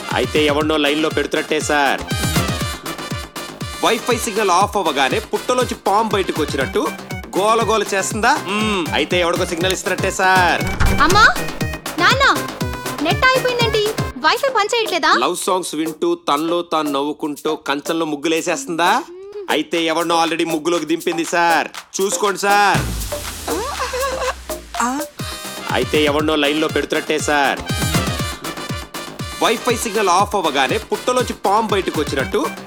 అయితే ఎవరినో లైన్ లో పెడుతున్నట్టే సార్ వైఫై సిగ్నల్ ఆఫ్ అవ్వగానే పుట్టలోంచి పాము బయటకు వచ్చినట్టు గోల గోల చేస్తుందా మ్మ్, అయితే ఎవడికో సిగ్నల్ ఇస్తున్నట్టే సార్ అమ్మా నాన్న నెట్ అయిపోయిందేంటి వైఫై పని చేయట్లేదా లవ్ సాంగ్స్ వింటూ తనలో తాను నవ్వుకుంటూ కంచంలో ముగ్గులేసేస్తుందా అయితే ఎవరినో ఆల్రెడీ ముగ్గులోకి దింపింది సార్ చూసుకోండి సార్ అయితే ఎవరినో లైన్ లో పెడుతున్నట్టే సార్ వైఫై సిగ్నల్ ఆఫ్ అవ్వగానే పుట్టలోంచి పాము బయటకు వచ్చినట్టు